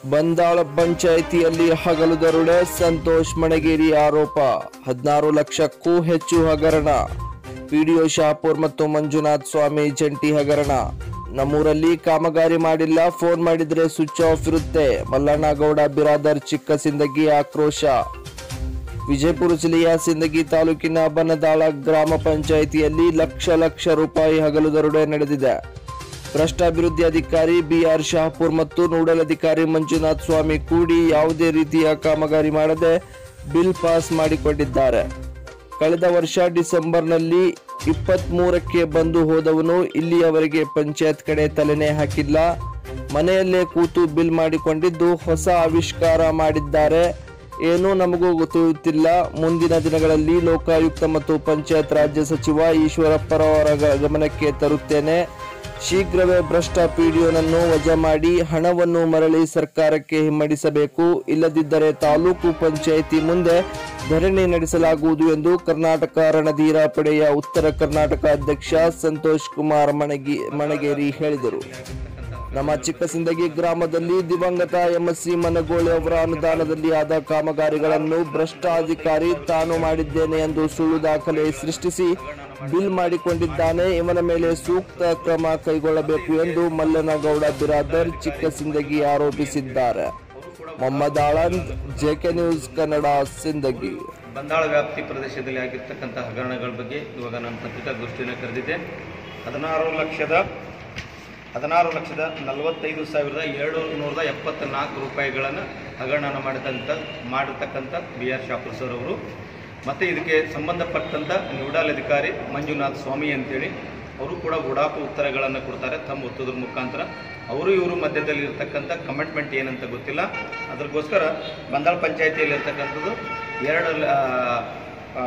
ಬಂದಾಳ ಪಂಚಾಯಿತಿಯಲ್ಲಿ ಹಗಲು ದರೋಡೆ ಸಂತೋಷ್ ಮಣಗೇರಿ ಆರೋಪ ಹದಿನಾರು ಲಕ್ಷಕ್ಕೂ ಹೆಚ್ಚು ಹಗರಣ ಪಿಡಿಒ ಶಾಪುರ್ ಮತ್ತು ಮಂಜುನಾಥ್ ಸ್ವಾಮಿ ಜಂಟಿ ಹಗರಣ ನಮ್ಮೂರಲ್ಲಿ ಕಾಮಗಾರಿ ಮಾಡಿಲ್ಲ ಫೋನ್ ಮಾಡಿದ್ರೆ ಸ್ವಿಚ್ ಆಫ್ ಇರುತ್ತೆ ಮಲ್ಲಣ್ಣಗೌಡ ಬಿರಾದರ್ ಚಿಕ್ಕ ಸಿಂದಗಿ ಆಕ್ರೋಶ ವಿಜಯಪುರ ಜಿಲ್ಲೆಯ ಸಿಂದಗಿ ತಾಲೂಕಿನ ಬನ್ನದಾಳ ಗ್ರಾಮ ಪಂಚಾಯಿತಿಯಲ್ಲಿ ಲಕ್ಷ ಲಕ್ಷ ರೂಪಾಯಿ ಹಗಲು ದರೋಡೆ ನಡೆದಿದೆ ಭ್ರಷ್ಟ ಅಭಿವೃದ್ಧಿ ಅಧಿಕಾರಿ ಬಿಆರ್ ಶಹಾಪುರ್ ಮತ್ತು ನೋಡಲ್ ಅಧಿಕಾರಿ ಮಂಜುನಾಥ್ ಸ್ವಾಮಿ ಕೂಡಿ ಯಾವುದೇ ರೀತಿಯ ಕಾಮಗಾರಿ ಮಾಡದೆ ಬಿಲ್ ಪಾಸ್ ಮಾಡಿಕೊಂಡಿದ್ದಾರೆ ಕಳೆದ ವರ್ಷ ಡಿಸೆಂಬರ್ನಲ್ಲಿ ಇಪ್ಪತ್ತ್ ಮೂರಕ್ಕೆ ಬಂದು ಹೋದವನು ಇಲ್ಲಿಯವರೆಗೆ ಪಂಚಾಯತ್ ಕಡೆ ತಲೆನೇ ಹಾಕಿಲ್ಲ ಮನೆಯಲ್ಲೇ ಕೂತು ಬಿಲ್ ಮಾಡಿಕೊಂಡಿದ್ದು ಹೊಸ ಆವಿಷ್ಕಾರ ಮಾಡಿದ್ದಾರೆ ಏನೂ ನಮಗೂ ಗೊತ್ತಿಲ್ಲ ಮುಂದಿನ ದಿನಗಳಲ್ಲಿ ಲೋಕಾಯುಕ್ತ ಮತ್ತು ಪಂಚಾಯತ್ ರಾಜ್ಯ ಸಚಿವ ಈಶ್ವರಪ್ಪರವರ ಗ- ಗಮನಕ್ಕೆ ತರುತ್ತೇನೆ ಶೀಘ್ರವೇ ಭ್ರಷ್ಟ ಪಿಡಿಒನನ್ನು ವಜಾ ಮಾಡಿ ಹಣವನ್ನು ಮರಳಿ ಸರ್ಕಾರಕ್ಕೆ ಹಿಮ್ಮಡಿಸಬೇಕು ಇಲ್ಲದಿದ್ದರೆ ತಾಲೂಕು ಪಂಚಾಯಿತಿ ಮುಂದೆ ಧರಣಿ ನಡೆಸಲಾಗುವುದು ಎಂದು ಕರ್ನಾಟಕ ರಣಧೀರ ಪಡೆಯ ಉತ್ತರ ಕರ್ನಾಟಕ ಅಧ್ಯಕ್ಷ ಸಂತೋಷ್ ಕುಮಾರ್ ಮಣಗಿ ಮಣಗೇರಿ ಹೇಳಿದರು ನಮ್ಮ ಚಿಕ್ಕಸಿಂದಗಿ ಗ್ರಾಮದಲ್ಲಿ ದಿವಂಗತ ಎಂಎಸ್ಸಿ ಮನಗೋಳಿ ಅವರ ಅನುದಾನದಲ್ಲಿ ಆದ ಕಾಮಗಾರಿಗಳನ್ನು ಭ್ರಷ್ಟ ಅಧಿಕಾರಿ ತಾನು ಮಾಡಿದ್ದೇನೆ ಎಂದು ಸುಳ್ಳು ದಾಖಲೆ ಸೃಷ್ಟಿಸಿ ಬಿಲ್ ಮಾಡಿಕೊಂಡಿದ್ದಾನೆ ಇವನ ಮೇಲೆ ಸೂಕ್ತ ಕ್ರಮ ಕೈಗೊಳ್ಳಬೇಕು ಎಂದು ಮಲ್ಲನಗೌಡ ಬಿರಾದರ್ ಚಿಕ್ಕಸಿಂದಗಿ ಆರೋಪಿಸಿದ್ದಾರೆ ಮೊಹಮ್ಮದ್ ಆಳಂದ್ ಜೆಕೆ ನ್ಯೂಸ್ ಕನ್ನಡ ಸಿಂದಗಿ ಬಂದಾಳ ವ್ಯಾಪ್ತಿ ಪ್ರದೇಶದಲ್ಲಿ ಆಗಿರ್ತಕ್ಕಂಥ ಹಗರಣಗಳ ಬಗ್ಗೆ ಇವಾಗ ನಾನು ಪತ್ರಿಕಾಗೋಷ್ಠಿಯನ್ನು ಕರೆದಿದ್ದೆ ಹದಿನಾರು ಲಕ್ಷದ ಹದಿನಾರು ಲಕ್ಷದ ನಲವತ್ತೈದು ಸಾವಿರದ ಏಳು ನೂರದ ಎಪ್ಪತ್ತ ನಾಲ್ಕು ರೂಪಾಯಿಗಳನ್ನು ಹಗರಣ ಮಾಡಿದಂಥ ಮಾಡಿರ್ತಕ್ಕಂಥ ಬಿ ಆರ್ ಶಾಪುರ್ ಸರ್ ಅವರು ಮತ್ತು ಇದಕ್ಕೆ ಸಂಬಂಧಪಟ್ಟಂಥ ನೋಡಲ್ ಅಧಿಕಾರಿ ಮಂಜುನಾಥ್ ಸ್ವಾಮಿ ಅಂತೇಳಿ ಅವರು ಕೂಡ ಉಡಾಪು ಉತ್ತರಗಳನ್ನು ಕೊಡ್ತಾರೆ ತಮ್ಮ ಒತ್ತೋದ್ರ ಮುಖಾಂತರ ಅವರು ಇವರು ಮಧ್ಯದಲ್ಲಿ ಇರ್ತಕ್ಕಂಥ ಕಮಿಟ್ಮೆಂಟ್ ಏನಂತ ಗೊತ್ತಿಲ್ಲ ಅದಕ್ಕೋಸ್ಕರ ಬಂದಾಳ ಪಂಚಾಯಿತಿಯಲ್ಲಿ ಇರ್ತಕ್ಕಂಥದ್ದು ಎರಡು ಲ- ಆ,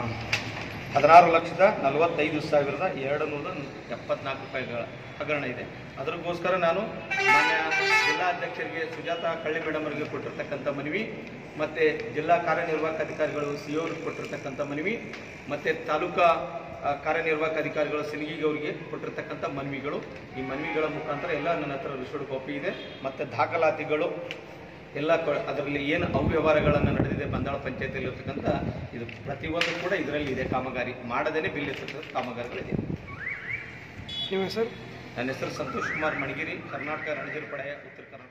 ಹದಿನಾರು ಲಕ್ಷದ ನಲವತ್ತೈದು ಸಾವಿರದ ಎರಡು ನೂರ ಎಪ್ಪತ್ನಾಲ್ಕು ರೂಪಾಯಿಗಳ ಹಗರಣ ಇದೆ ಅದಕ್ಕೋಸ್ಕರ ನಾನು ಮಾನ್ಯ ಜಿಲ್ಲಾಧ್ಯಕ್ಷರಿಗೆ ಸುಜಾತ ಕಳ್ಳಿ ಮೇಡಮ್ ಅವರಿಗೆ ಕೊಟ್ಟಿರ್ತಕ್ಕಂಥ ಮನವಿ ಮತ್ತು ಜಿಲ್ಲಾ ಕಾರ್ಯನಿರ್ವಾಹಕ ಅಧಿಕಾರಿಗಳು ಸಿ ಅವ್ರಿಗೆ ಕೊಟ್ಟಿರ್ತಕ್ಕಂಥ ಮನವಿ ಮತ್ತು ತಾಲೂಕಾ ಆ, ಕಾರ್ಯನಿರ್ವಾಹಕ ಅಧಿಕಾರಿಗಳು ಸಿನಗಿಗೆ ಅವರಿಗೆ ಕೊಟ್ಟಿರ್ತಕ್ಕಂಥ ಮನವಿಗಳು ಈ ಮನವಿಗಳ ಮುಖಾಂತರ ಎಲ್ಲ ನನ್ನ ಹತ್ರ ರಿಸೋರ್ಟ್ ಕಾಪಿ ಇದೆ ಮತ್ತು ದಾಖಲಾತಿಗಳು ಎಲ್ಲ ಕ- ಅದರಲ್ಲಿ ಏನು ಅವ್ಯವಹಾರಗಳನ್ನು ನಡೆದಿದೆ ಬಂದಾಳ ಪಂಚಾಯತಿಯಲ್ಲಿ ಇರ್ತಕ್ಕಂಥ ಇದು ಪ್ರತಿಯೊಂದು ಕೂಡ ಇದರಲ್ಲಿ ಇದೆ ಕಾಮಗಾರಿ ಮಾಡದೇನೆ ಬಿಲ್ ಇರ್ತಕ್ಕಂಥ ಕಾಮಗಾರಿಗಳಿದೆ ನಿಮ್ಮ ಹೆಸರು ನನ್ನ ಹೆಸರು ಸಂತೋಷ್ ಕುಮಾರ್ ಮಣಗಿರಿ ಕರ್ನಾಟಕ ರಣಧೀರ್ ಪಡೆಯ ಉತ್ತರ ಕರ್ನಾಟಕ